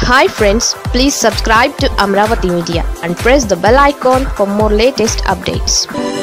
hi friends please subscribe to Amaravati media and press the bell icon for more latest updates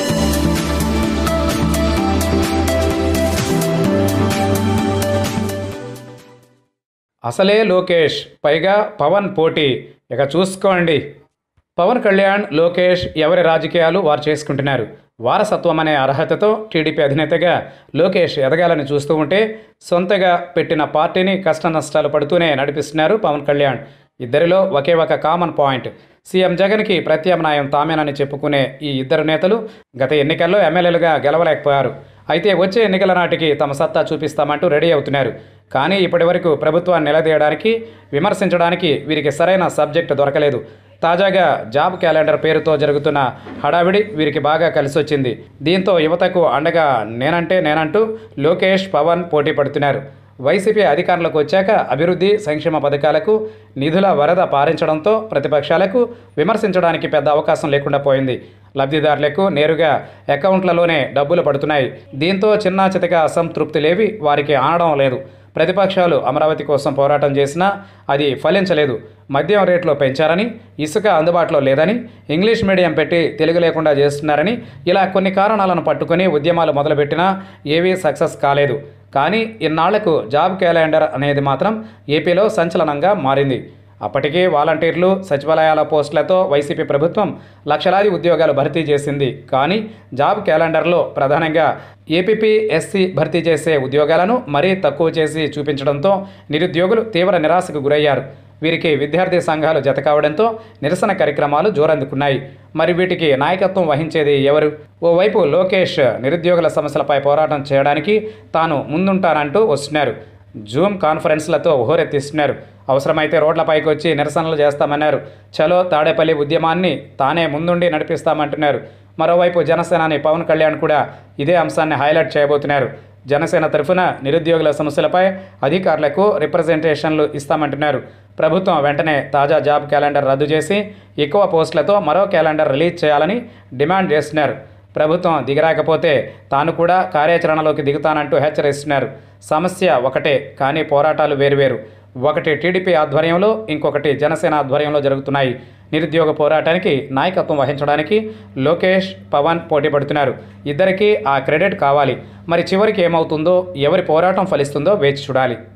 అసలే లోకేష్ పైగా పవన్ పోటీ ఇక చూసుకోండి పవన్ కళ్యాణ్ లోకేష్ ఎవరి రాజకీయాలు వారు చేసుకుంటున్నారు వారసత్వం అనే అర్హతతో టీడీపీ అధినేతగా లోకేష్ ఎదగాలని చూస్తూ ఉంటే సొంతగా పెట్టిన పార్టీని కష్ట నష్టాలు పడుతూనే నడిపిస్తున్నారు పవన్ కళ్యాణ్ ఇద్దరిలో ఒకే ఒక కామన్ పాయింట్ సీఎం జగన్కి ప్రత్యామ్నాయం తామేనని చెప్పుకునే ఈ ఇద్దరు నేతలు గత ఎన్నికల్లో ఎమ్మెల్యేలుగా గెలవలేకపోయారు అయితే వచ్చే ఎన్నికల నాటికి తమ సత్తా చూపిస్తామంటూ రెడీ అవుతున్నారు కానీ ఇప్పటి వరకు ప్రభుత్వాన్ని నిలదీయడానికి విమర్శించడానికి వీరికి సరైన సబ్జెక్ట్ దొరకలేదు తాజాగా జాబ్ క్యాలెండర్ పేరుతో జరుగుతున్న హడావిడి వీరికి బాగా కలిసొచ్చింది దీంతో యువతకు అండగా నేనంటే నేనంటూ లోకేష్ పవన్ పోటీ పడుతున్నారు వైసీపీ అధికారంలోకి వచ్చాక అభివృద్ధి సంక్షేమ పథకాలకు నిధుల వరద పారించడంతో ప్రతిపక్షాలకు విమర్శించడానికి పెద్ద అవకాశం లేకుండా పోయింది లబ్ధిదారులకు నేరుగా అకౌంట్లలోనే డబ్బులు పడుతున్నాయి దీంతో చిన్న చితక అసంతృప్తి లేవి వారికి ఆనడం లేదు ప్రతిపక్షాలు అమరావతి కోసం పోరాటం చేసినా అది ఫలించలేదు మద్యం రేట్లు పెంచారని ఇసుక అందుబాటులో లేదని ఇంగ్లీష్ మీడియం పెట్టి తెలుగు లేకుండా చేస్తున్నారని ఇలా కొన్ని కారణాలను పట్టుకుని ఉద్యమాలు మొదలుపెట్టినా ఏవీ సక్సెస్ కాలేదు కానీ ఇన్నాళ్లకు జాబ్ క్యాలెండర్ అనేది మాత్రం ఏపీలో సంచలనంగా మారింది అప్పటికే వాలంటీర్లు సచివాలయాల పోస్టులతో వైసీపీ ప్రభుత్వం లక్షలాది ఉద్యోగాలు భర్తీ చేసింది కానీ జాబ్ క్యాలెండర్లో ప్రధానంగా ఏపీపీ ఎస్సీ భర్తీ చేసే ఉద్యోగాలను మరీ తక్కువ చేసి చూపించడంతో నిరుద్యోగులు తీవ్ర నిరాశకు గురయ్యారు వీరికి విద్యార్థి సంఘాలు జత కావడంతో నిరసన కార్యక్రమాలు జోరందుకున్నాయి మరి వీటికి నాయకత్వం వహించేది ఎవరు ఓవైపు లోకేష్ నిరుద్యోగుల సమస్యలపై పోరాటం చేయడానికి తాను ముందుంటానంటూ వస్తున్నారు జూమ్ కాన్ఫరెన్స్లతో హోరెత్తిస్తున్నారు అవసరమైతే రోడ్లపైకి వచ్చి నిరసనలు చేస్తామన్నారు చలో తాడేపల్లి ఉద్యమాన్ని తానే ముందుండి నడిపిస్తామంటున్నారు మరోవైపు జనసేనాని పవన్ కళ్యాణ్ కూడా ఇదే అంశాన్ని హైలైట్ చేయబోతున్నారు జనసేన తరఫున నిరుద్యోగుల సమస్యలపై అధికారులకు రిప్రజెంటేషన్లు ఇస్తామంటున్నారు ప్రభుత్వం వెంటనే తాజా జాబ్ క్యాలెండర్ రద్దు చేసి ఎక్కువ పోస్టులతో మరో క్యాలెండర్ రిలీజ్ చేయాలని డిమాండ్ చేస్తున్నారు ప్రభుత్వం దిగరాకపోతే తాను కూడా కార్యాచరణలోకి దిగుతానంటూ హెచ్చరిస్తున్నారు సమస్య ఒకటే కానీ పోరాటాలు వేరువేరు ఒకటి టీడీపీ ఆధ్వర్యంలో ఇంకొకటి జనసేన ఆధ్వర్యంలో జరుగుతున్నాయి నిరుద్యోగ పోరాటానికి నాయకత్వం వహించడానికి లోకేష్ పవన్ పోటీ పడుతున్నారు ఇద్దరికీ ఆ క్రెడిట్ కావాలి మరి చివరికి ఏమవుతుందో ఎవరి పోరాటం ఫలిస్తుందో వేచి చూడాలి